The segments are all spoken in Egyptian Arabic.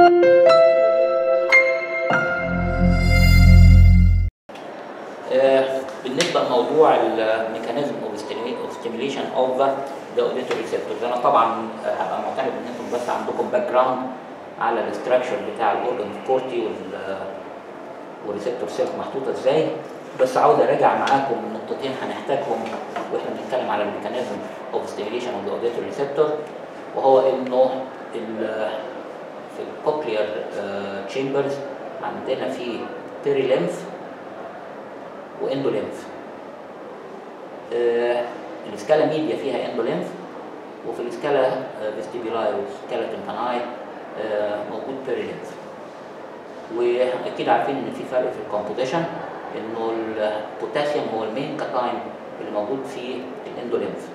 آه، بالنسبه لموضوع الميكانيزم اوف ستيميليشن اوف ذا اوديتوري ريسبتورز انا طبعا آه، هبقى معتمد ان انتم بس عندكم باك جراوند على الاستراكشر بتاع الاورجن كورتي وال والريسبتور سيلز محطوطه ازاي بس عاوز اراجع معاكم نقطتين هنحتاجهم واحنا بنتكلم على الميكانيزم اوف ستيميليشن اوف ذا اوديتوري ريسبتور وهو انه ال- في الكوكلير تشامبرز عندنا في بيري لينف واندولينف آه السكالا ميديا فيها اندولينف وفي السكالا فيستيبيولاي والسكالا تمباناي آه موجود بيريلينف واكيد عارفين ان في فرق في الكومبوزيشن انه البوتاسيوم هو المين كاتاين اللي موجود في الاندولينف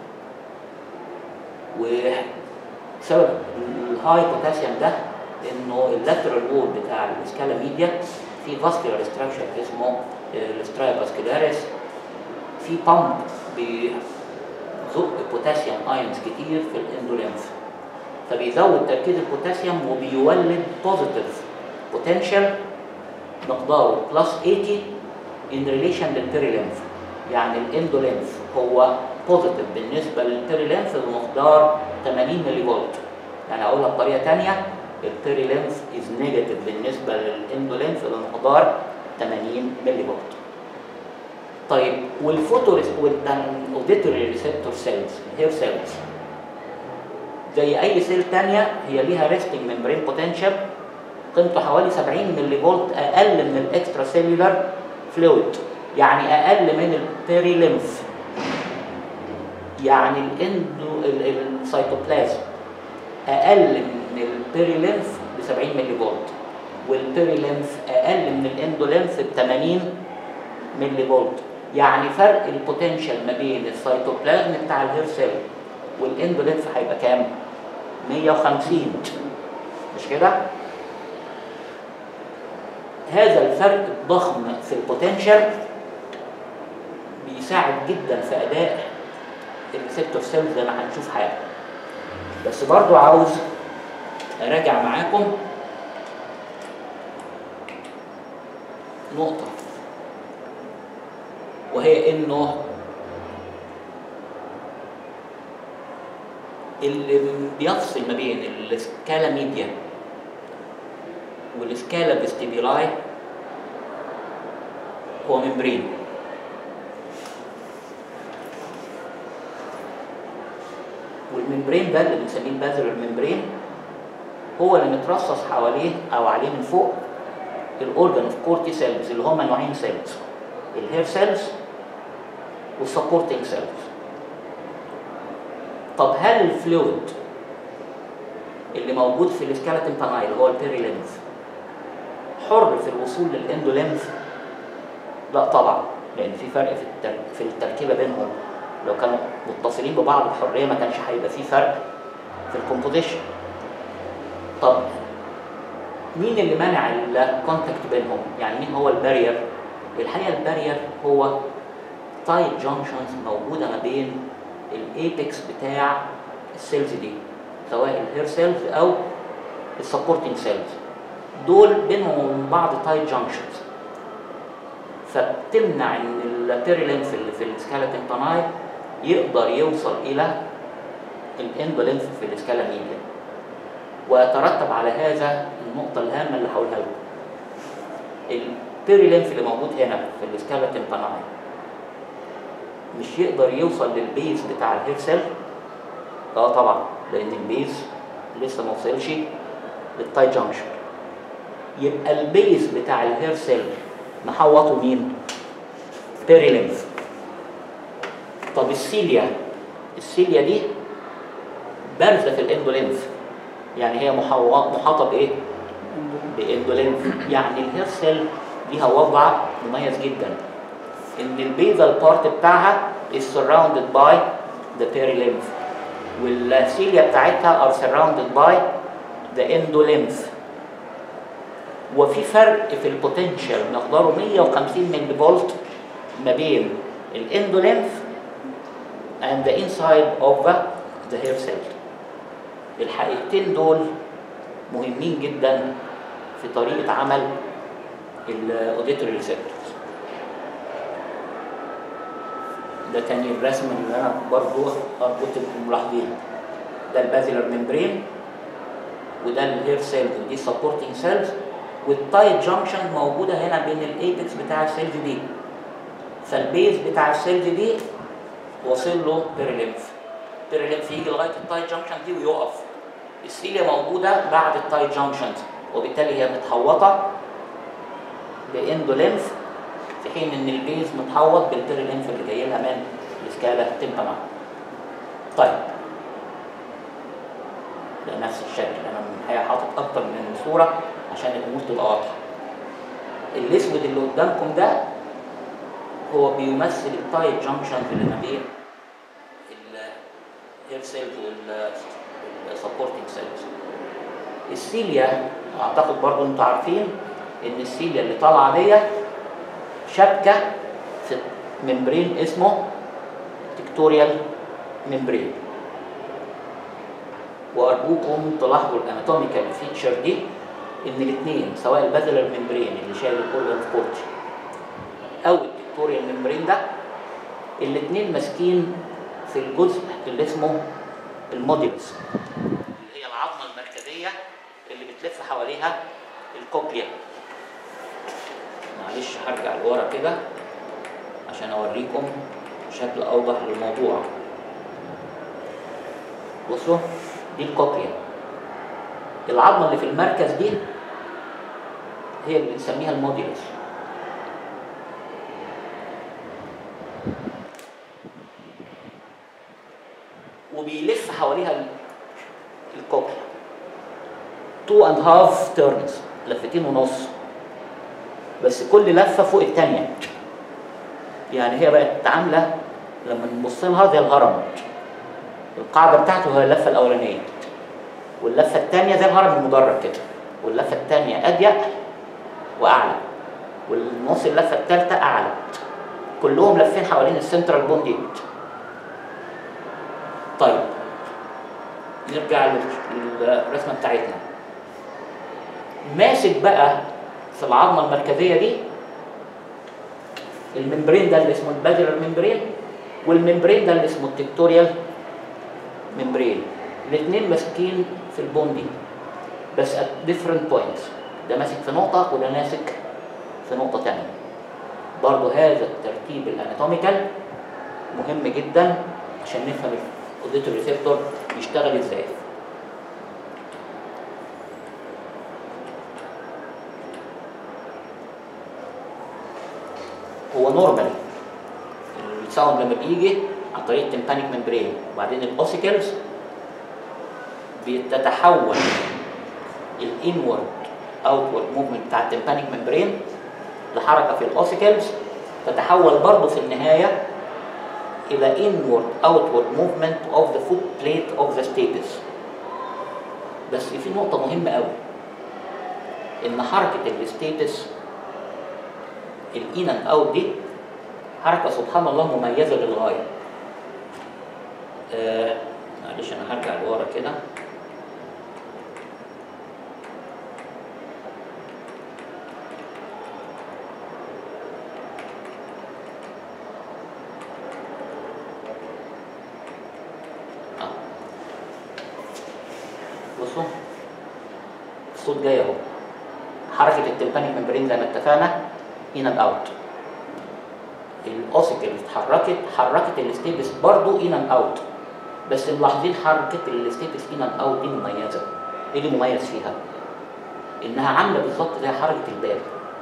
وسبب الهاي بوتاسيوم ده انه اللاترال وول بتاع السكالا ميديا في فاسكولار ستراكشر اسمه السترايا فاسكولاريس في بامب بيزق بوتاسيوم ايونز كتير في الاندولينف فبيزود تركيز البوتاسيوم وبيولد بوزيتيف بوتنشال مقداره بلس 80 ان ريليشن للبيريلينف يعني الاندولينف هو بوزيتيف بالنسبه للبيريلينف بمقدار 80 ملي فولت يعني اقولها بطريقه ثانيه البيريلينف از نيجاتيف بالنسبه للاندولينف بمقدار 80 ملي فولت طيب والفوتو والاوديتوري ريسبتور سيلز هير سيلز زي اي سيل ثانيه هي ليها ريستنج ممبرين بوتنشال قيمته حوالي 70 ملي فولت اقل من الاكسترا سيلولار فلويد يعني اقل من البيريلينف يعني الاندو السيتوبلازم اقل من البيريلينف ب 70 ملي فولت والبيريلينف اقل من الاندولينف ب 80 ملي فولت يعني فرق البوتنشال ما بين السيتوبلازم بتاع الهير سيل والاندولينف هيبقى كام 150 مش كده هذا الفرق الضخم في البوتنشال بيساعد جدا في اداء الريسبتور سيلز زي ما هنشوف حاجه بس برضو عاوز اراجع معاكم نقطة وهي انه اللي بيفصل ما بين السكالا ميديا والسكالا فيستيبيولاي هو ممبرين والممبرين ده اللي بنسميه البازلر ممبرين هو اللي مترصص حواليه او عليه من فوق الاورجان اوف كورتي سيلز اللي هم نوعين سيلز الهير سيلز والسبورتنج سيلز طب هل الفلويد اللي موجود في السكالتين باناي اللي هو البيريلينف حر في الوصول للاندولينف لا طبعا لان في فرق في التر... في التركيبه بينهم لو كانوا متصلين ببعض بحريه ما كانش هيبقى في فرق في الكومبوزيشن طب مين اللي منع الكونتاكت بينهم يعني مين هو البارير الحقيقه البارير هو تايت جانكشنز موجوده ما بين الايبكس بتاع السيلز دي سواء الهير سيلز او السبورتنج سيلز دول بينهم وبين بعض تايت جانكشنز فبتمنع ان البيريلينف اللي في السكالتين باناي يقدر يوصل الى الاندولينف في السكالا ميديا ويترتب على هذا النقطة الهامة اللي هقولها لكم. البيريلينف اللي موجود هنا في السكالتين باناي مش يقدر يوصل للبيز بتاع الهير سيل اه طبعا لان البيز لسه ما وصلش للتاي جانكشن يبقى البيز بتاع الهير سيل محوطه مين؟ بيريلينف طب السيليا السيليا دي بارزه في الاندولينف يعني هي محاطه بايه؟ باندولينف يعني الهير سيل ليها وضع مميز جدا ان البيزال بارت بتاعها is surrounded by the perilymph والسيليا بتاعتها are surrounded by the endolymph وفي فرق في البوتنشال مقداره 150 ملي فولت ما بين الاندولينف and the inside of the, the hair cell الحقيقتين دول مهمين جدا في طريقه عمل الاوديتوري ريسبتورز ده تاني الرسم اللي انا برضو اربط تبقوا ملاحظين ده البازيلر ممبرين وده الهير سيلز ودي سبورتنج سيلز والتايت جانكشن موجوده هنا بين الايبكس بتاع السيلز دي فالبيز بتاع السيلز دي واصل له بيريليمف بيريليمف يجي لغايه التايت جانكشن دي ويقف السيليا موجوده بعد التايت جانكشنز وبالتالي هي متحوطه باندوليمف في حين ان البيز متحوط بالبيريليمف اللي جاي لها من السكالا تمبانا طيب ده نفس الشكل انا من الحقيقه حاطط اكتر من صوره عشان الامور تبقى واضحه الاسود اللي قدامكم ده هو بيمثل التايب جانكشن اللي ما بين الهير سيلز والسبورتنج سيلز السيليا اعتقد برضو انتوا عارفين ان السيليا اللي طالعه دي شبكه في ممبرين اسمه تكتوريال ممبرين وارجوكم تلاحظوا الاناتوميكال فيتشر دي ان الاثنين سواء البازلر ممبرين اللي شايل الاورجان سبورت او التكتوريال ممبرين ده الاثنين ماسكين في الجزء اللي اسمه الموديلس اللي هي العظمه المركزيه اللي بتلف حواليها الكوكليا معلش هرجع لورا كده عشان اوريكم بشكل اوضح للموضوع بصوا دي الكوكليا العظمه اللي في المركز دي هي اللي بنسميها الموديلس وبيلف حواليها الكوكليا تو اند هاف تيرنز لفتين ونص بس كل لفه فوق الثانيه يعني هي بقت عامله لما نبص لها زي الهرم القاعده بتاعته هي اللفه الاولانيه واللفه الثانيه زي الهرم المدرج كده واللفه الثانيه اضيق واعلى والنص اللفه الثالثه اعلى كلهم لافين حوالين السنترال بونديت طيب نرجع للرسمه بتاعتنا ماسك بقى في العظمه المركزيه دي الممبرين ده اللي اسمه البازلر ممبرين والممبرين ده اللي اسمه التكتوريال ممبرين الاثنين ماسكين في البوندي بس at different points ده ماسك في نقطة وده ماسك في نقطة تانية برضه هذا الترتيب الاناتوميكال مهم جدا عشان نفهم الاوديتور ريسبتور بيشتغل ازاي هو نورمال الساوند لما بيجي عن طريق التمبانيك ممبرين وبعدين الاوسيكلز بتتحول الانورد اوتورد موفمنت بتاع التمبانيك ممبرين لحركه في الاوسيكلز تتحول برضه في النهايه الى inward outward movement of the foot plate of the stapes بس في نقطه مهمه قوي ان حركه الستيتس الان اند اوت دي حركه سبحان الله مميزه للغايه آه معلش انا هرجع لورا كده آه. بصوا الصوت جاي اهو حركه التمبانيك ممبرين زي ما اتفقنا ان اند اوت الاوسيكل اتحركت حركت الستيبس برضو ان اند اوت بس ملاحظين حركه الستيبس ان اند اوت دي مميزه ايه اللي مميز فيها انها عامله بالظبط زي حركه الباب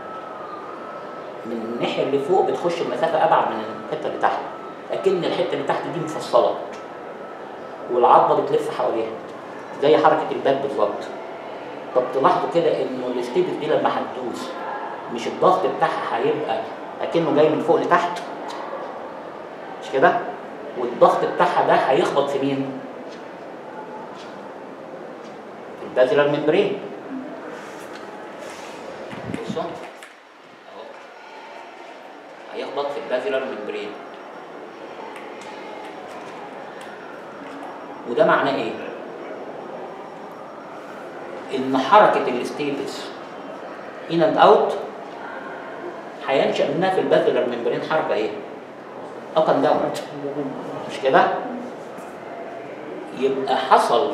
من الناحيه اللي فوق بتخش المسافه ابعد من الحته اللي تحت لكن الحته اللي تحت دي مفصله والعظمه بتلف حواليها زي حركه الباب بالظبط طب تلاحظوا كده انه الستيبس دي لما هتدوس مش الضغط بتاعها هيبقى اكنه جاي من فوق لتحت مش كده والضغط بتاعها ده هيخبط في مين في البازلر ممبرين بصوا اهو هيخبط في البازلر ممبرين وده معناه ايه ان حركه الاستيبس ان اند اوت هينشا منها في البازلر ممبرين حركه ايه؟ اب اند داون مش كده؟ يبقى حصل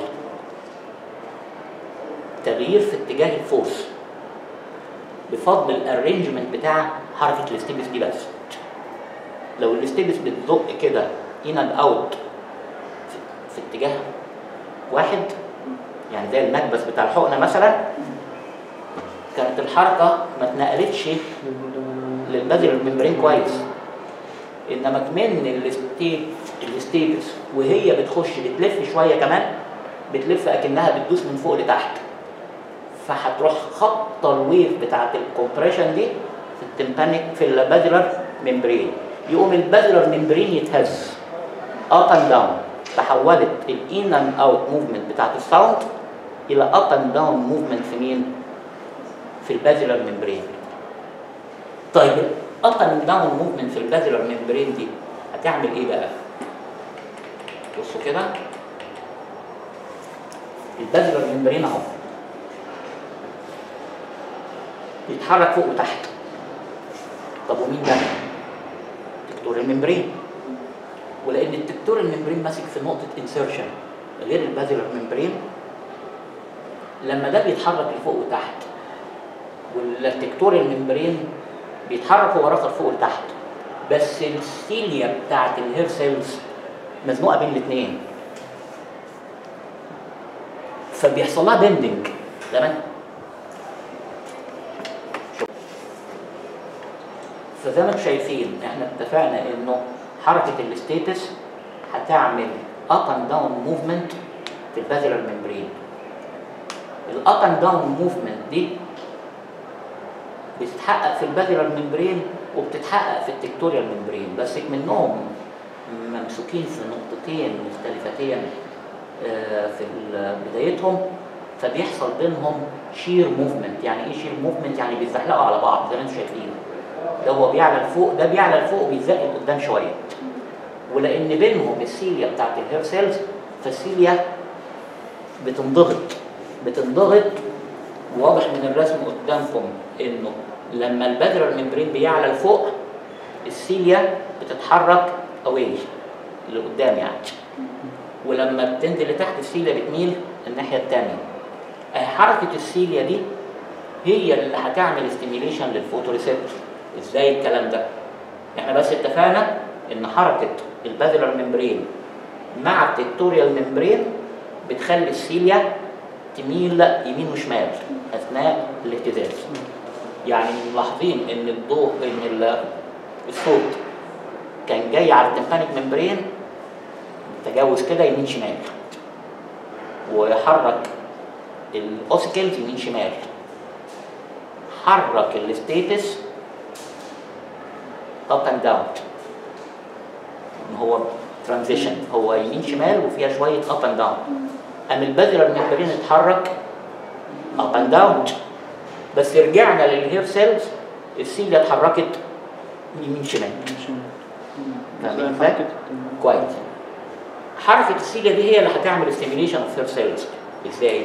تغيير في اتجاه الفورس بفضل الارينجمنت بتاع حركه الاستيبس دي بس لو الاستيبس بتزق كده ان اند اوت في, في اتجاه واحد يعني زي المكبس بتاع الحقنه مثلا كانت الحركه ما اتنقلتش للبذل الممبرين كويس انما كمان الاستيب الاستيبس وهي بتخش بتلف شويه كمان بتلف اكنها بتدوس من فوق لتحت فهتروح خبطه الويف بتاعت الكومبريشن دي في التمبانيك في البازلر ممبرين يقوم البازلر ممبرين يتهز اب اند داون تحولت الان اند اوت موفمنت بتاعت الساوند الى اب اند داون موفمنت في مين؟ في البازلر ممبرين طيب الاب اند داون موفمنت في البازلر ممبرين دي هتعمل ايه بقى؟ بصوا كده البازلر ممبرين اهو بيتحرك فوق وتحت طب ومين ده؟ تكتور الممبرين ولان التكتور الممبرين ماسك في نقطه انسيرشن غير البازلر ممبرين لما ده بيتحرك لفوق وتحت والتكتور الممبرين بيتحرك هو رافض فوق لتحت بس السيليا بتاعت الهير سيلز مزنوقه بين الاثنين فبيحصل لها بندنج تمام فزي ما انتم شايفين احنا اتفقنا انه حركه الستيتس هتعمل اب اند داون موفمنت في البازلر ممبرين الاب اند داون موفمنت دي بتتحقق في البازلر ممبرين وبتتحقق في التكتوريال ممبرين بس منهم ممسوكين في نقطتين مختلفتين آه، في ال- بدايتهم فبيحصل بينهم شير موفمنت يعني ايه شير موفمنت يعني بيتزحلقوا على بعض زي ما انتم شايفين ده هو بيعلى لفوق ده بيعلى لفوق وبيزق لقدام شويه ولان بينهم السيليا بتاعت الهير سيلز فالسيليا بتنضغط بتنضغط واضح من الرسم قدامكم انه لما البادرة الممبرين بيعلى لفوق السيليا بتتحرك اواي لقدام يعني ولما بتنزل لتحت السيليا بتميل الناحيه الثانيه حركه السيليا دي هي اللي هتعمل ستيميليشن للفوتوريسبتور ازاي الكلام ده احنا بس اتفقنا ان حركه البازلر ممبرين مع التكتوريال ممبرين بتخلي السيليا تميل يمين وشمال اثناء الاهتزاز يعني ملاحظين ان الضوء ان ال- الصوت كان جاي على التمبانيك ممبرين تجاوز كده يمين شمال ويحرك الاوسيكلز يمين شمال حرك الستيتس اب اند داون هو ترانزيشن هو يمين شمال وفيها شويه اب اند داون قام البذره المحورين اتحرك اب اند داون بس رجعنا للهير سيلز السيلة اتحركت يمين شمال فاهمين ازاي؟ كويس حركة السيلة دي هي اللي هتعمل ستيميليشن اوف هير سيلز ازاي؟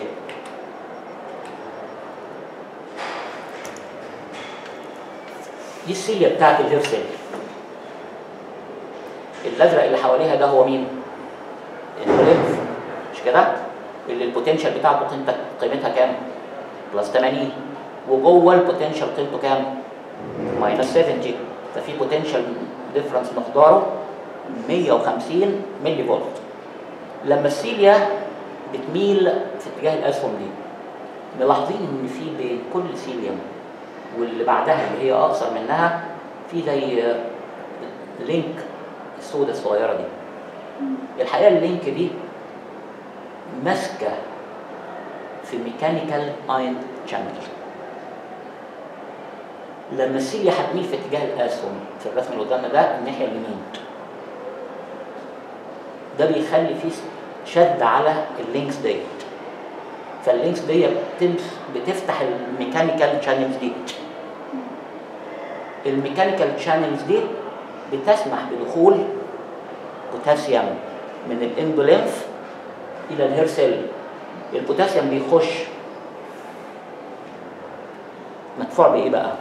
دي السيلة بتاعت الهير سيل الازرق اللي حواليها ده هو مين؟ البوليمف مش كده؟ اللي البوتنشال بتاعته قيمتها قيمتها كام؟ بلس 80 وجوه البوتنشال قيمته كام؟ ماينس 70 ففي بوتنشال ديفرنس مقداره 150 ملي فولت لما السيليا بتميل في اتجاه الاسهم دي ملاحظين ان في بين كل سيليوم واللي بعدها اللي هي اقصر منها في زي لينك السوداء الصغيره دي الحقيقه اللينك دي ماسكه في ميكانيكال اين شانل لما السيليا هتميل في اتجاه الاسهم في الرسم اللي قدامنا ده الناحيه اليمين ده بيخلي فيه شد على اللينكس ديت فاللينكس دي بتنف- بتفتح الميكانيكال شانلز دي الميكانيكال شانلز دي بتسمح بدخول بوتاسيوم من الاندولينف الى الهير سيل البوتاسيوم بيخش مدفوع بايه بقى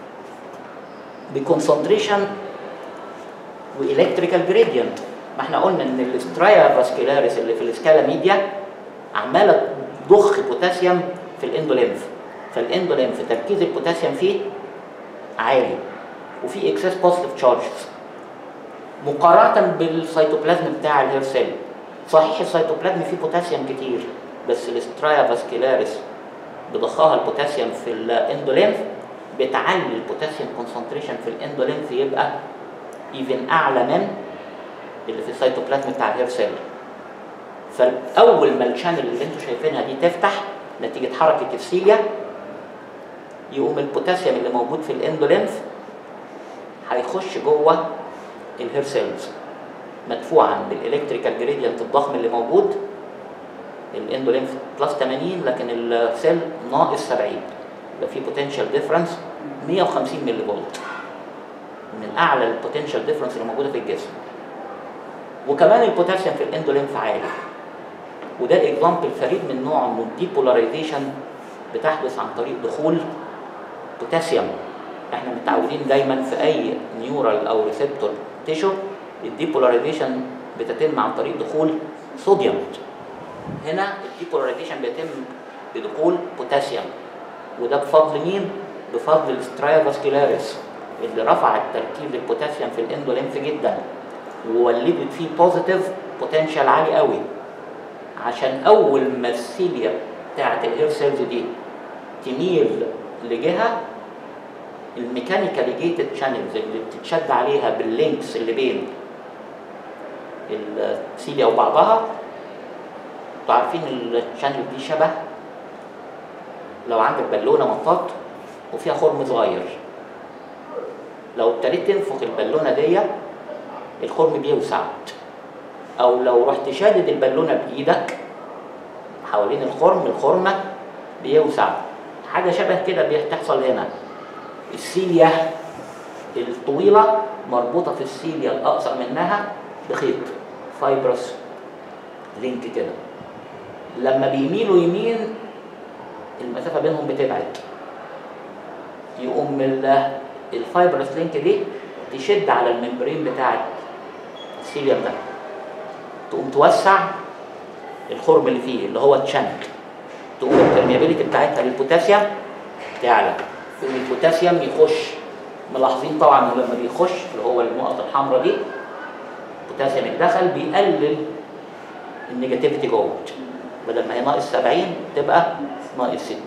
بكونسنتريشن والكتريكال جريدينت ما احنا قلنا ان الاسترايا فاسكولاريس اللي في الاسكالا ميديا عماله تضخ بوتاسيوم في الاندوليمف فالاندوليمف تركيز البوتاسيوم فيه عالي وفي اكسس بوزيتيف تشارجز مقارنه بالسيتوبلازم بتاع الهير سيل صحيح السيتوبلازم فيه بوتاسيوم كتير بس الاسترايا فاسكولاريس بضخها البوتاسيوم في الاندوليمف بتعلي البوتاسيوم كونسنتريشن في الاندوليمف يبقى ايفن اعلى من اللي في السيتوبلازم بتاع الهير سيل فاول ما الشانل اللي انتوا شايفينها دي تفتح نتيجه حركه السيليا يقوم البوتاسيوم اللي موجود في الاندوليمف هيخش جوه الهير سيلز مدفوعا بالالكتريكال جريدينت الضخم اللي موجود الاندوليمف بلس 80 لكن السيل ناقص 70 يبقى في بوتنشال ديفرنس 150 ملي فولت من اعلى البوتنشال ديفرنس اللي موجوده في الجسم وكمان البوتاسيوم في الاندوليمف عالي وده اكزامبل فريد من نوع من الديبولاريزيشن بتحدث عن طريق دخول بوتاسيوم احنا متعودين دايما في اي نيورال او ريسبتور تيشو الديبولاريزيشن بتتم عن طريق دخول صوديوم هنا الديبولاريزيشن بيتم بدخول بوتاسيوم وده بفضل مين؟ بفضل السترايا فاسكولاريس اللي رفعت تركيز البوتاسيوم في الاندوليمف جدا وولدت فيه بوزيتيف بوتنشال عالي قوي عشان اول ما السيليا بتاعت الهير سيلز دي تميل لجهه الميكانيكالي جيتد شانلز اللي بتتشد عليها باللينكس اللي بين السيليا وبعضها انتوا عارفين الشانل دي شبه لو عندك بالونه مطاط وفيها خرم صغير لو ابتديت تنفخ البالونه دي الخرم بيوسع او لو رحت شادد البالونه بايدك حوالين الخرم الخرمه بيوسع حاجه شبه كده بتحصل هنا السيليا الطويله مربوطه في السيليا الاقصر منها بخيط فايبرس لينك كده لما بيميلوا يمين المسافه بينهم بتبعد يقوم الفايبرس لينك دي تشد على الممبرين بتاع السيليوم ده تقوم توسع الخرم اللي فيه اللي هو التشانك تقوم البرميابيلتي بتاعتها للبوتاسيوم تعلى يقوم البوتاسيوم يخش ملاحظين طبعا انه لما بيخش اللي هو النقط الحمراء دي البوتاسيوم اتدخل بيقلل النيجاتيفيتي جوه بدل ما هي ناقص 70 تبقى ناقص 60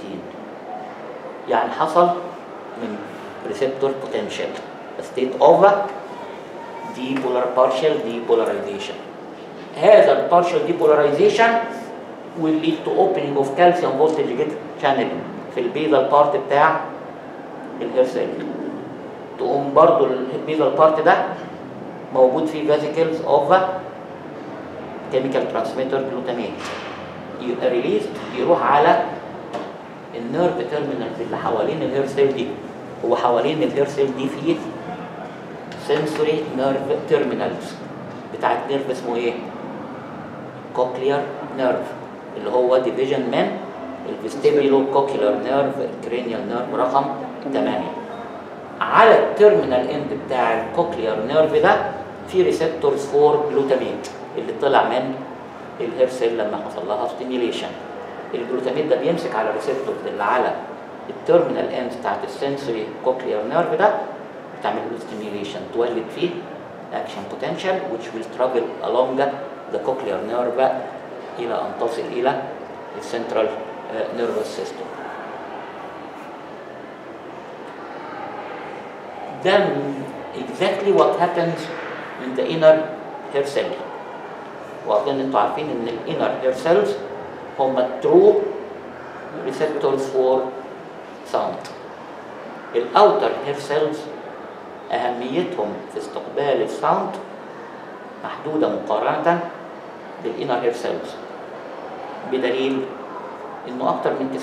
يعني حصل من receptor potential a state of depolar partial depolarization هذا ال partial depolarization will lead to opening of calcium voltage gate channel في البيزال بارت بتاع الهير سيل تقوم برضو البيزال بارت ده موجود فيه فاسيكلز اوف كيميكال ترانسميتر جلوتاميت يبقى ريليز يروح على النيرف تيرمينالز اللي حوالين الهير سيل دي هو حوالين الهير سيل دي فيه سنسوري نيرف تيرمينالز بتاعت نيرف اسمه ايه؟ كوكليار نيرف اللي هو ديفيجن من الفيستيبيولو كوكيولار نيرف الكرينيال نيرف رقم 8 على التيرمينال اند بتاع الكوكليار نيرف ده في ريسبتورز فور جلوتاميت اللي طلع من الهير سيل لما حصل لها ستيميوليشن الجلوتاميت ده بيمسك على الريسبتورز اللي على التيرمينال اند بتاعت السنسوري كوكليار نيرف ده بتعمل له ستيميوليشن تولد فيه اكشن بوتنشال which will travel along the cochlear nerve الى ان تصل الى السنترال نيرفس سيستم then exactly what happens in the inner hair cell واظن انتوا عارفين ان الانر hair cells هم true receptors for sound الاوتر hair cells اهميتهم في استقبال الساوند محدوده مقارنه بالانر هير سيلز بدليل انه اكتر من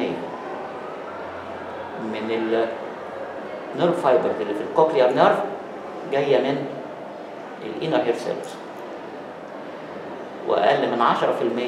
90% من النيرف فايبر اللي في الكوكليار نيرف جايه من الانر هير سيلز واقل من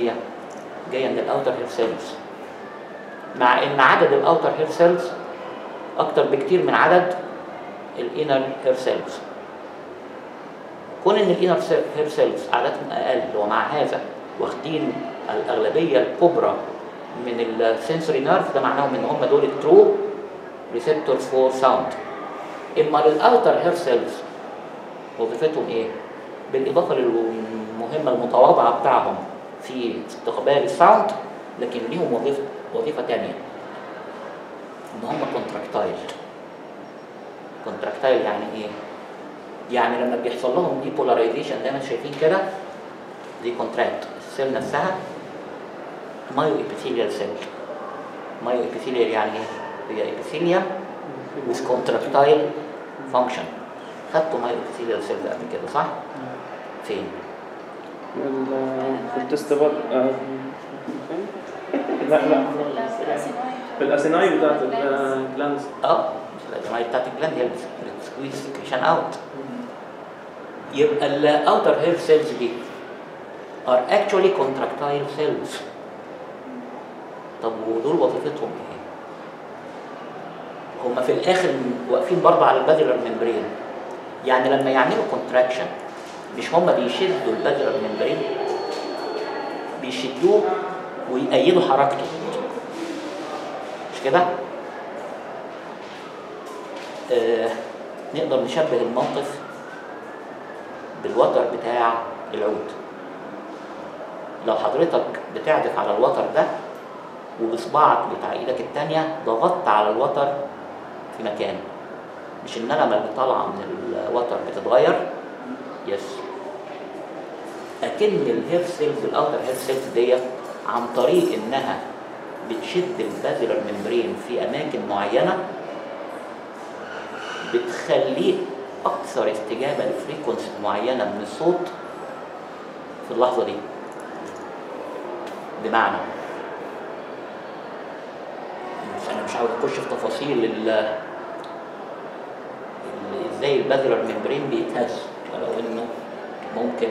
10% جايه من الاوتر هير سيلز مع ان عدد الاوتر هير سيلز اكتر بكتير من عدد الانر هير سيلز كون ان الانر هير سيلز عددهم اقل ومع هذا واخدين الاغلبيه الكبرى من السنسوري نيرف ده معناهم ان هم دول الترو ريسبتور فور ساوند اما للاوتر هير سيلز وظيفتهم ايه؟ بالاضافه للمهمه المتواضعه بتاعهم في استقبال الساوند لكن ليهم وظيفه وظيفه ثانيه ان هم كونتراكتايل كونتراكتايل يعني ايه؟ يعني لما بيحصل لهم دي بولاريزيشن زي ما انتم شايفين كده دي كونتراكت السيل نفسها مايو ابيثيليال سيل مايو ابيثيليال يعني ايه؟ هي ابيثيليا with contractile function خدتوا مايو ابيثيليال سيل قبل كده صح؟ فين؟ وال- في التستبر آه، فين؟ لا لا في الاسيناي بتاعت الجلانز اه الجماعه بتاعت الجلاند هي بتسكويز سكريشن اوت يبقى الاوتر هير سيلز دي are actually contractile cells طب ودول وظيفتهم ايه؟ هما في الاخر واقفين برضه على البادلر ممبرين يعني لما يعملوا كونتراكشن مش هما بيشدوا البادلر ممبرين بيشدوه ويأيدوا حركته مش كده؟ آه نقدر نشبه الموقف بالوتر بتاع العود لو حضرتك بتعزف على الوتر ده وبصباعك بتاع ايدك التانية ضغطت على الوتر في مكان مش النغمة اللي طالعة من الوتر بتتغير يس أكن الهير سيلز الأوتر هير سيلز ديت عن طريق إنها بتشد البازلر ممبرين في أماكن معينة بتخليه أكثر استجابة لفريكونسي معينة من الصوت في اللحظة دي بمعنى مش انا مش عاوز اخش في تفاصيل ال ال- ازاي البازلر ممبرين بيتهز ولو انه ممكن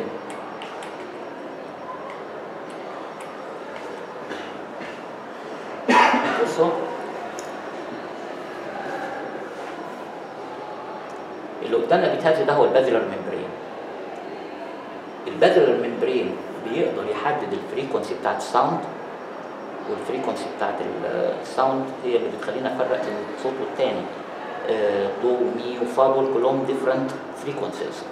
بصوا اللي قدامنا بيتهز ده هو البازلر ممبرين البازلر ممبرين بيقدر يحدد الفريكونسي بتاعت الساوند والفريكونسي بتاعت ال- الساوند هي اللي بتخلينا نفرق بين الصوت والتاني آه، دو ومي وفا دول كلهم ديفرنت فريكونسيز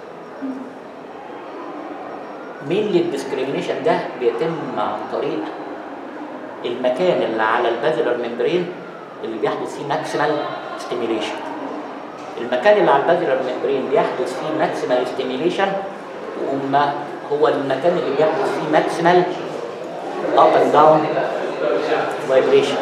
مين الديسكريميشن ده بيتم عن طريق المكان اللي على البازلر ممبرين اللي بيحدث فيه ماكسيمال ستيميليشن المكان اللي على البازلر ممبرين بيحدث فيه ماكسيمال ستيميليشن وما هو المكان اللي بيحدث فيه ماكسيمال اب اند داون فايبريشن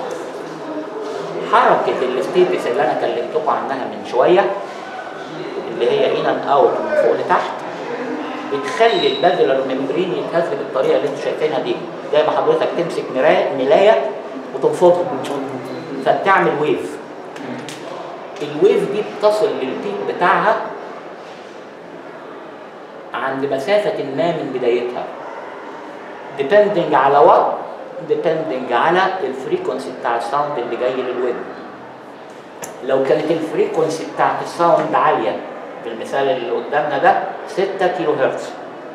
حركه الستيبس اللي انا كلمتكم عنها من شويه اللي هي ان اند اوت من فوق لتحت بتخلي البازلر ممبرين يتهز بالطريقه اللي انتوا شايفينها دي زي ما حضرتك تمسك مرايه ملايه وتنفضها فبتعمل ويف الويف دي بتصل للبيك بتاعها عند مسافة ما من بدايتها depending على what depending على الفريكونسي بتاع الساوند اللي جاي للويب لو كانت الفريكونسي بتاعت الساوند عالية في المثال اللي قدامنا ده 6 كيلو هرتز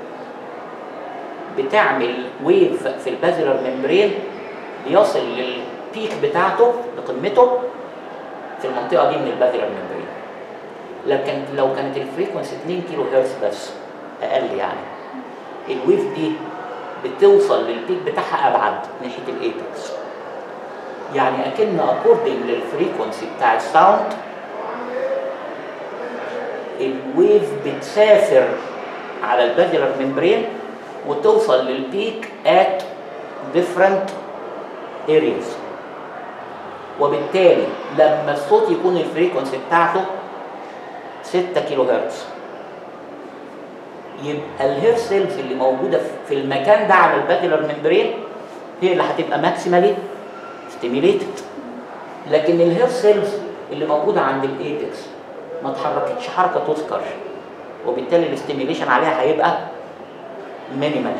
بتعمل ويف في البازلر ممبرين بيصل للبيك بتاعته لقمته في المنطقة دي من البازلر ممبرين لكن لو كانت الفريكونسي 2 كيلو هرتز بس اقل يعني الويف دي بتوصل للبيك بتاعها ابعد ناحيه الايبكس يعني اكن اكوردنج للفريكونسي بتاع الساوند الويف بتسافر على البازلر ممبرين وتوصل للبيك at different areas وبالتالي لما الصوت يكون الفريكونسي بتاعته 6 كيلو هرتز يبقى الهير سيلز اللي موجوده في المكان ده على البازلر ممبرين هي اللي هتبقى ماكسيمالي ستيميليتد لكن الهير سيلز اللي موجوده عند الايبكس ما اتحركتش حركه تذكر وبالتالي الاستيميليشن عليها هيبقى مينيمال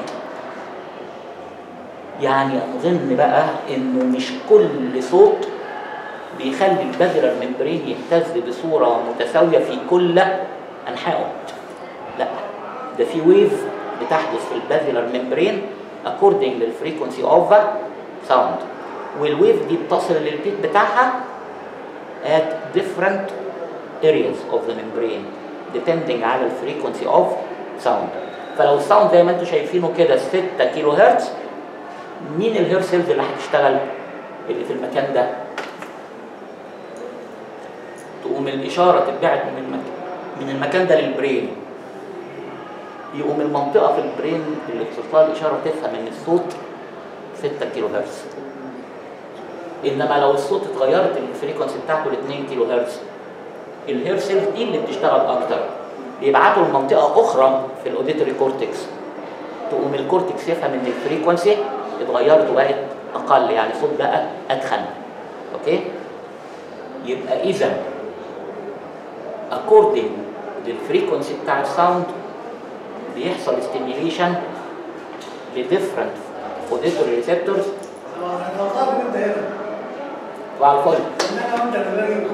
يعني اظن بقى انه مش كل صوت بيخلي البازلر ممبرين يهتز بصوره متساويه في كل انحائه لا ده في ويف بتحدث في البازلر ممبرين according للفريكونسي اوف ساوند والويف دي بتصل للبيك بتاعها at different areas of the membrane depending على الفريكونسي اوف ساوند فلو الساوند زي ما انتم شايفينه كده 6 كيلو هرتز مين الهير سيلز اللي هتشتغل اللي في المكان ده تقوم الاشاره تتبعت من المكان من المكان ده للبرين يقوم المنطقه في البرين اللي بتصل لها الاشاره تفهم ان الصوت 6 كيلو هرتز انما لو الصوت اتغيرت الفريكونسي بتاعته ل 2 كيلو هرتز الهير سيلز دي اللي بتشتغل اكتر بيبعتوا لمنطقه اخرى في الاوديتوري كورتكس تقوم الكورتكس يفهم ان الفريكونسي اتغيرت وبقت اقل يعني صوت بقى ادخن اوكي يبقى اذا according للفريكونسي بتاع الساوند بيحصل ستيميليشن لديفرنت اوديتوري ريسبتورز الغلطات انت هنا وعلى الفل انما انت اللي باقي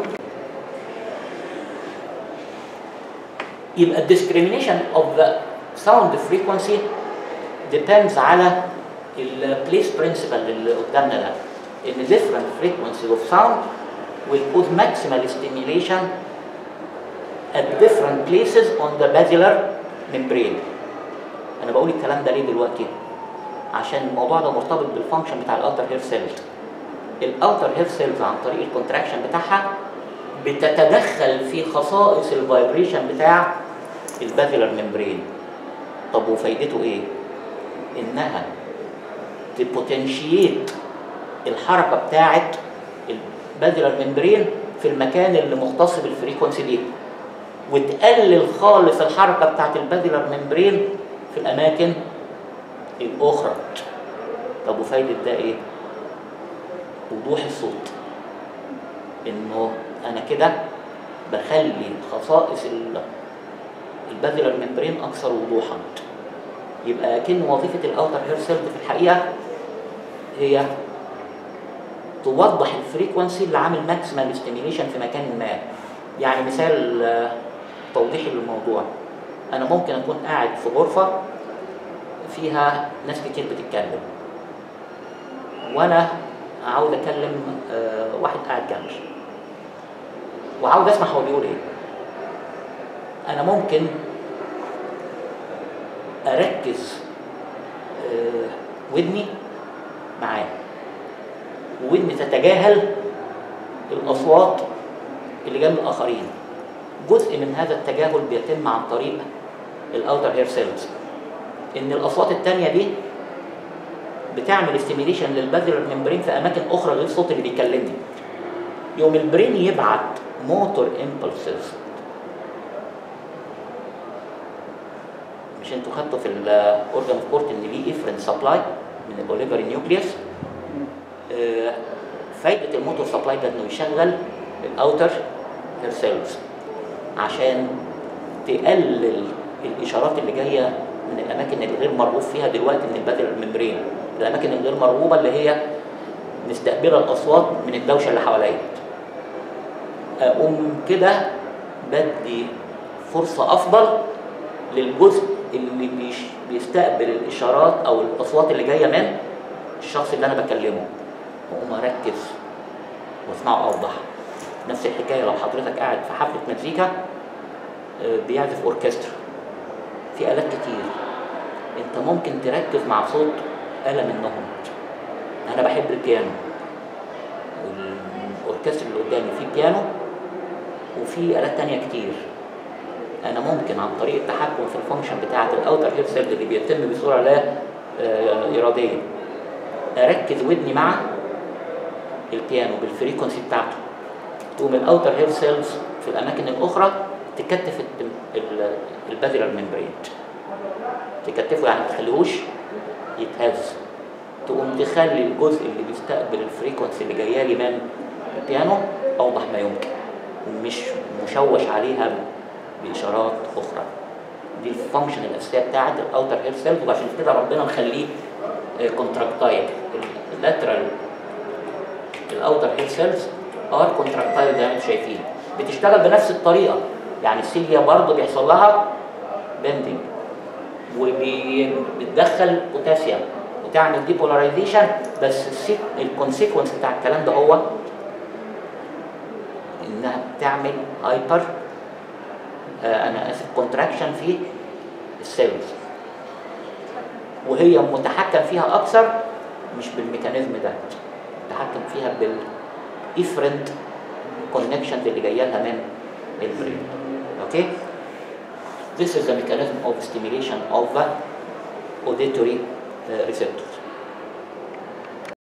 يبقى discrimination of the sound frequency depends على ال place principle اللي قدامنا ده ان different frequencies of sound will cause maximal stimulation at different places on the basilar membrane انا بقول الكلام ده ليه دلوقتي عشان الموضوع ده مرتبط بالفانكشن بتاع الاوتر هير سيلز الاوتر هير سيلز عن طريق الكونتراكشن بتاعها بتتدخل في خصائص الفايبريشن بتاع البازلر ممبرين طب وفايدته ايه انها تبوتنشيت الحركه بتاعه البازلر ممبرين في المكان اللي مختص بالفريكونسي دي وتقلل خالص الحركه بتاعه البازلر ممبرين في الاماكن الاخرى طب وفايده ده ايه وضوح الصوت انه انا كده بخلي خصائص ال- البازلر ممبرين اكثر وضوحا يبقى كن وظيفه الاوتر هير سيلز في الحقيقه هي توضح الفريكونسي اللي عامل ماكسيمال ستيميليشن في مكان ما يعني مثال آه، توضيحي للموضوع انا ممكن اكون قاعد في غرفه فيها ناس كتير بتتكلم وانا عاوز اكلم آه، واحد قاعد جنبي وعاوز اسمع هو بيقول ايه انا ممكن اركز آه، ودني معاه وودني تتجاهل الاصوات اللي جايه من الاخرين جزء من هذا التجاهل بيتم عن طريق الاوتر هير سيلز ان الاصوات التانية دي بتعمل ستيميليشن للبازلر ممبرين في اماكن اخرى غير الصوت اللي بيكلمني يوم البرين يبعت موتور امبلسز مش انتوا خدتوا في الاورجان اوف كورت ان ليه افرنت سبلاي من الاوليفري نيوكليوس آه، فايده الموتور سبلاي ده انه يشغل الاوتر هير سيلز عشان تقلل الاشارات اللي جايه من الاماكن اللي غير مرغوب فيها دلوقتي من البازل الممبرين الاماكن الغير مرغوبه اللي هي مستقبله الاصوات من الدوشه اللي حواليا اقوم كده بدي فرصه افضل للجزء اللي بيش بيستقبل الاشارات او الاصوات اللي جايه من الشخص اللي انا بكلمه واقوم اركز واسمعه اوضح نفس الحكايه لو حضرتك قاعد في حفله مزيكا آه، بيعزف اوركسترا في آلات كتير انت ممكن تركز مع صوت آلة منهم انا بحب البيانو والاوركسترا اللي قدامي فيه بيانو وفي آلات تانية كتير انا ممكن عن طريق التحكم في الفانكشن بتاعه الاوتر هير سيل اللي بيتم بصوره لا آه، اراديه اركز ودني مع البيانو بالفريكونسي بتاعته تقوم الاوتر هير سيلز في الاماكن الاخرى تكتف البازلر ممبرين تكتفه يعني ما تخليهوش يتهز تقوم تخلي الجزء اللي بيستقبل الفريكونسي اللي جايه لي من البيانو اوضح ما يمكن ومش مشوش عليها باشارات اخرى دي الفانكشن الاساسيه بتاعت الاوتر هير سيلز وعشان كده ربنا مخليه كونتراكتايل اللاترال الاوتر هير سيلز ار كونتراكتايل زي ما انتم شايفين بتشتغل بنفس الطريقه يعني السيليا برضه بيحصل لها بندنج وبتدخل بوتاسيوم وتعمل ديبولاريزيشن بس الكونسيكونس بتاع الكلام ده هو انها بتعمل هايبر آه انا اسف كونتراكشن في السيلز وهي متحكم فيها اكثر مش بالميكانيزم ده متحكم فيها بالافرنت كونكشنز اللي جايه لها من البرين اوكي This is the mechanism of stimulation of the auditory uh, receptor.